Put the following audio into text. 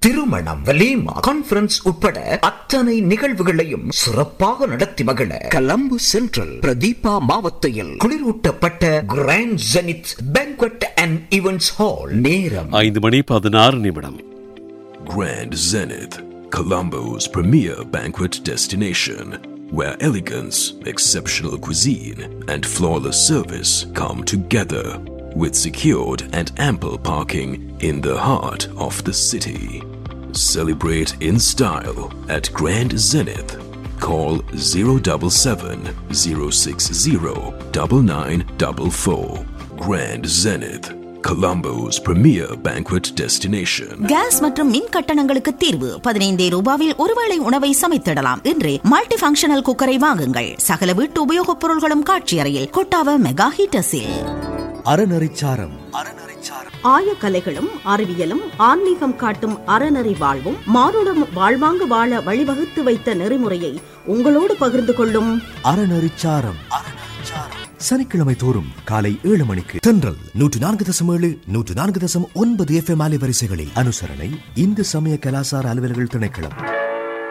திருமணம் வலீமா கான்பரன்ஸ் உட்பட அத்தனை நிகழ்வுகளையும் சிறப்பாக நடத்தி மகிழ கலம்பு சென்ட்ரல் பிரதீபா மாவத்தையில் குளிரூட்டப்பட்ட grand zenith banquet and events hall நேரம் ஐந்து மணி பதினாறு நிமிடம் Grand Zenith, Colombo's premier banquet destination, where elegance, exceptional cuisine, and flawless service come together, with secured and ample parking in the heart of the city. Celebrate in style at Grand Zenith. Call 077 060 9944. Grand Zenith, Colombo's premier banquet destination. Gas மற்றும் மின் கட்டணங்களுக்கு தீர்வு பதினைந்தே ரூபாவில் ஒருவேளை உணவை சமைத்திடலாம் என்று multi functional குக்கரை வாங்குங்கள் சகல வீட்டு உபயோகப் பொருள்களும் காட்சி அறையில் கொட்டாவ மெகா ஹீட்டர்ஸில் அறநெறிச்சாரம் ஆயக்கலைகளும் அறிவியலும் ஆன்மீகம் காட்டும் அறநெறி வாழ்வும் மானுடம் வாழ்வாங்கு வாழ வழிவகுத்து வைத்த நெறிமுறையை உங்களோடு பகிர்ந்து கொள்ளும் அறநெறிச்சாரம் சனிக்கிழமை தோறும் காலை ஏழு மணிக்கு தென்றல் நூற்று நான்கு தசம் ஏழு நூற்று நான்கு தசம் ஒன்பது எஃப் எம் அலைவரிசைகளில் அனுசரணை இந்து சமய கலாசார அலுவலர்கள் திணைக்களம்